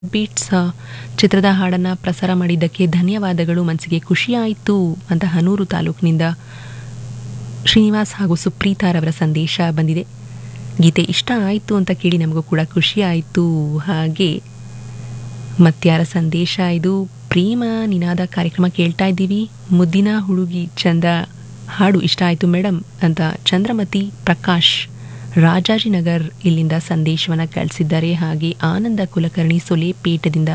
beats ಚಿತ್ರದ ಹಾಡನ್ನು ಪ್ರಸಾರ ಮಾಡಿದ್ದಕ್ಕೆ ಧನ್ಯವಾದಗಳು ಮನಸ್ಸಿಗೆ ಖುಷಿಯಾಯಿತು ಅಂತ ಹನೂರು ತಾಲೂಕಿನಿಂದ ಶ್ರೀನಿವಾಸ್ ಹಾಗೂ ಸುಪ್ರೀತಾರವರ ಸಂದೇಶ ಬಂದಿದೆ ಗೀತೆ ಇಷ್ಟ ಆಯಿತು ಅಂತ ಕೇಳಿ ನಮಗೂ ಕೂಡ ಖುಷಿ ಆಯಿತು ಹಾಗೆ ಮತ್ಯಾರ ಸಂದೇಶ ಇದು ಪ್ರೇಮ ನಿನಾದ ಕಾರ್ಯಕ್ರಮ ಕೇಳ್ತಾ ಇದ್ದೀವಿ ಮುದ್ದಿನ ಹುಡುಗಿ ಚಂದ ಹಾಡು ಇಷ್ಟ ಆಯಿತು ಮೇಡಮ್ ಅಂತ ಚಂದ್ರಮತಿ ಪ್ರಕಾಶ್ ರಾಜಾಜಿನಗರ್ ಇಲ್ಲಿಂದ ಸಂದೇಶವನ್ನು ಕಳಿಸಿದ್ದಾರೆ ಹಾಗೆ ಆನಂದ ಕುಲಕರ್ಣಿ ಸೊಲೆಪೇಟದಿಂದ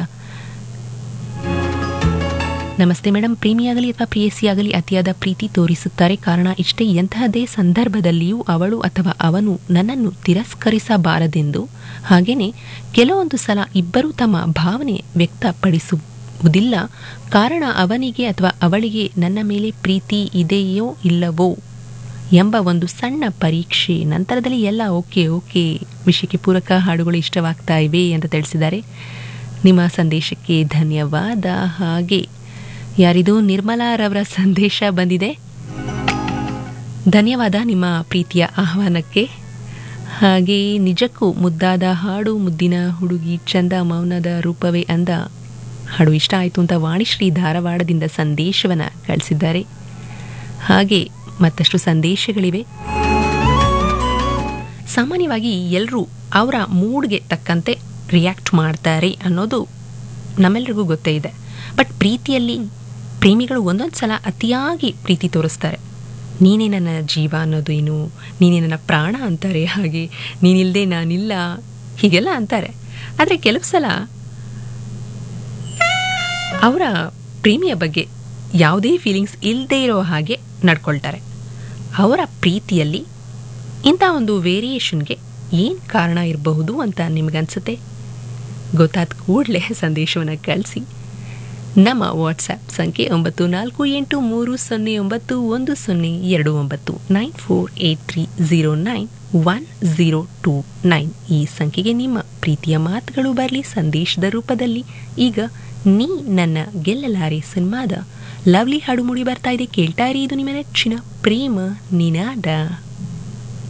ನಮಸ್ತೆ ಮೇಡಮ್ ಪ್ರೇಮಿಯಾಗಲಿ ಅಥವಾ ಪ್ರೇಯಸಿಯಾಗಲಿ ಅತಿಯಾದ ಪ್ರೀತಿ ತೋರಿಸುತ್ತಾರೆ ಕಾರಣ ಇಷ್ಟೇ ಎಂತಹದೇ ಸಂದರ್ಭದಲ್ಲಿಯೂ ಅವಳು ಅಥವಾ ಅವನು ನನ್ನನ್ನು ತಿರಸ್ಕರಿಸಬಾರದೆಂದು ಹಾಗೆಯೇ ಕೆಲವೊಂದು ಸಲ ಇಬ್ಬರೂ ತಮ್ಮ ಭಾವನೆ ವ್ಯಕ್ತಪಡಿಸುವುದಿಲ್ಲ ಕಾರಣ ಅವನಿಗೆ ಅಥವಾ ಅವಳಿಗೆ ನನ್ನ ಮೇಲೆ ಪ್ರೀತಿ ಇದೆಯೋ ಇಲ್ಲವೋ ಎಂಬ ಒಂದು ಸಣ್ಣ ಪರೀಕ್ಷೆ ನಂತರದಲ್ಲಿ ಎಲ್ಲ ಓಕೆ ಓಕೆ ವಿಷಯಕ್ಕೆ ಪೂರಕ ಹಾಡುಗಳು ಇಷ್ಟವಾಗ್ತಾ ಇವೆ ಅಂತ ತಿಳಿಸಿದ್ದಾರೆ ನಿಮ್ಮ ಸಂದೇಶಕ್ಕೆ ಧನ್ಯವಾದ ಹಾಗೆ ಯಾರಿದು ನಿರ್ಮಲಾರವರ ಸಂದೇಶ ಬಂದಿದೆ ಧನ್ಯವಾದ ನಿಮ್ಮ ಪ್ರೀತಿಯ ಆಹ್ವಾನಕ್ಕೆ ಹಾಗೆ ನಿಜಕ್ಕೂ ಮುದ್ದಾದ ಹಾಡು ಮುದ್ದಿನ ಹುಡುಗಿ ಚಂದ ಮೌನದ ರೂಪವೇ ಅಂದ ಹಾಡು ಇಷ್ಟ ಆಯಿತು ಅಂತ ವಾಣಿಶ್ರೀ ಧಾರವಾಡದಿಂದ ಸಂದೇಶವನ್ನು ಕಳಿಸಿದ್ದಾರೆ ಹಾಗೆ ಮತ್ತಷ್ಟು ಸಂದೇಶಗಳಿವೆ ಸಾಮಾನ್ಯವಾಗಿ ಎಲ್ಲರೂ ಅವರ ಮೂಡ್ಗೆ ತಕ್ಕಂತೆ ರಿಯಾಕ್ಟ್ ಮಾಡ್ತಾರೆ ಅನ್ನೋದು ನಮ್ಮೆಲ್ರಿಗೂ ಗೊತ್ತೇ ಇದೆ ಬಟ್ ಪ್ರೀತಿಯಲ್ಲಿ ಪ್ರೇಮಿಗಳು ಒಂದೊಂದು ಸಲ ಅತಿಯಾಗಿ ಪ್ರೀತಿ ತೋರಿಸ್ತಾರೆ ನೀನೇ ನನ್ನ ಜೀವ ಅನ್ನೋದು ಏನು ನೀನೇ ನನ್ನ ಪ್ರಾಣ ಅಂತಾರೆ ಹಾಗೆ ನೀನಿಲ್ಲದೆ ನಾನಿಲ್ಲ ಹೀಗೆಲ್ಲ ಅಂತಾರೆ ಆದರೆ ಕೆಲವು ಸಲ ಅವರ ಪ್ರೇಮಿಯ ಬಗ್ಗೆ ಯಾವುದೇ ಫೀಲಿಂಗ್ಸ್ ಇಲ್ಲದೇ ಇರೋ ಹಾಗೆ ನಡ್ಕೊಳ್ತಾರೆ ಅವರ ಪ್ರೀತಿಯಲ್ಲಿ ಇಂಥ ಒಂದು ವೇರಿಯೇಷನ್ಗೆ ಏನು ಕಾರಣ ಇರಬಹುದು ಅಂತ ನಿಮಗನ್ಸುತ್ತೆ ಗೊತ್ತಾದ ಕೂಡಲೇ ಸಂದೇಶವನ್ನು ಕಳಿಸಿ ನಮ್ಮ ವಾಟ್ಸ್ಆ್ಯಪ್ ಸಂಖ್ಯೆ ಒಂಬತ್ತು ನಾಲ್ಕು ಎಂಟು ಮೂರು ಸೊನ್ನೆ ಒಂಬತ್ತು ಒಂದು ಸೊನ್ನೆ ಎರಡು ಒಂಬತ್ತು nine four eight three zero nine one zero two nine ಈ ಸಂಖ್ಯೆಗೆ ನಿಮ್ಮ ಪ್ರೀತಿಯ ಮಾತುಗಳು ಬರಲಿ ಸಂದೇಶದ ರೂಪದಲ್ಲಿ ಈಗ ನೀ ನನ್ನ ಗೆಲ್ಲಲಾರೆ ಸಿನಿಮಾದ ಲವ್ಲಿ ಹಾಡು ಮೂಡಿ ಬರ್ತಾ ಇದೆ ಕೇಳ್ತಾ ಇರಿ ಇದು ನಿಮ್ಮ ನೆಚ್ಚಿನ ಪ್ರೇಮ ನಿನಾದ